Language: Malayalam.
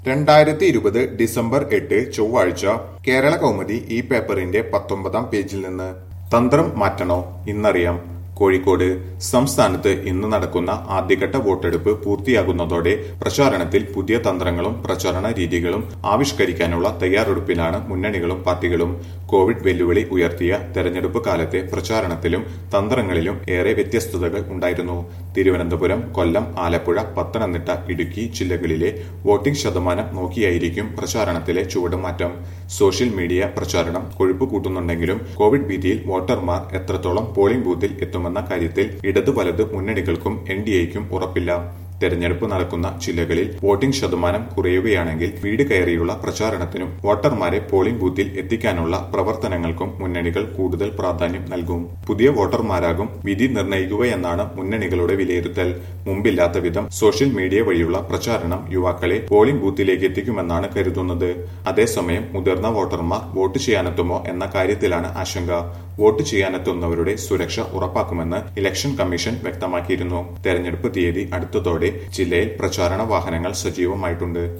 രണ്ടായിരത്തി ഇരുപത് ഡിസംബർ എട്ട് ചൊവ്വാഴ്ച കേരള കൗമുദി ഈ പേപ്പറിന്റെ പത്തൊമ്പതാം പേജിൽ നിന്ന് തന്ത്രം മാറ്റണോ ഇന്നറിയാം കോഴിക്കോട് സംസ്ഥാനത്ത് ഇന്ന് നടക്കുന്ന ആദ്യഘട്ട വോട്ടെടുപ്പ് പൂർത്തിയാകുന്നതോടെ പ്രചാരണത്തിൽ പുതിയ തന്ത്രങ്ങളും പ്രചാരണ രീതികളും ആവിഷ്കരിക്കാനുള്ള തയ്യാറെടുപ്പിലാണ് മുന്നണികളും പാർട്ടികളും കോവിഡ് വെല്ലുവിളി ഉയർത്തിയ തെരഞ്ഞെടുപ്പ് കാലത്തെ പ്രചാരണത്തിലും തന്ത്രങ്ങളിലും ഏറെ വ്യത്യസ്തതകൾ ഉണ്ടായിരുന്നു തിരുവനന്തപുരം കൊല്ലം ആലപ്പുഴ പത്തനംതിട്ട ഇടുക്കി ജില്ലകളിലെ വോട്ടിംഗ് ശതമാനം നോക്കിയായിരിക്കും പ്രചാരണത്തിലെ ചുവടുമാറ്റം സോഷ്യൽ മീഡിയ പ്രചാരണം കൊഴുപ്പ് കൂട്ടുന്നുണ്ടെങ്കിലും കോവിഡ് ഭീതിയിൽ വോട്ടർമാർ എത്രത്തോളം പോളിംഗ് ബൂത്തിൽ എത്തുമെന്ന കാര്യത്തിൽ ഇടതു വലത് മുന്നണികൾക്കും എൻ ഡി എക്കും ഉറപ്പില്ല തെരഞ്ഞെടുപ്പ് നടക്കുന്ന ജില്ലകളിൽ വോട്ടിംഗ് ശതമാനം കുറയുകയാണെങ്കിൽ വീട് കയറിയുള്ള പ്രചാരണത്തിനും വോട്ടർമാരെ പോളിംഗ് ബൂത്തിൽ എത്തിക്കാനുള്ള പ്രവർത്തനങ്ങൾക്കും മുന്നണികൾ കൂടുതൽ പ്രാധാന്യം നൽകും പുതിയ വോട്ടർമാരാകും വിധി നിർണയിക്കുകയെന്നാണ് മുന്നണികളുടെ വിലയിരുത്തൽ മുമ്പില്ലാത്ത വിധം സോഷ്യൽ മീഡിയ വഴിയുള്ള പ്രചാരണം യുവാക്കളെ പോളിംഗ് ബൂത്തിലേക്ക് എത്തിക്കുമെന്നാണ് കരുതുന്നത് അതേസമയം മുതിർന്ന വോട്ടർമാർ വോട്ട് ചെയ്യാനെത്തുമോ എന്ന കാര്യത്തിലാണ് ആശങ്ക വോട്ട് ചെയ്യാനെത്തുന്നവരുടെ സുരക്ഷ ഉറപ്പാക്കുമെന്ന് ഇലക്ഷൻ കമ്മീഷൻ വ്യക്തമാക്കിയിരുന്നു തെരഞ്ഞെടുപ്പ് തീയതി അടുത്തതോടെ ജില്ലയിൽ പ്രചാരണ വാഹനങ്ങൾ സജീവമായിട്ടുണ്ട്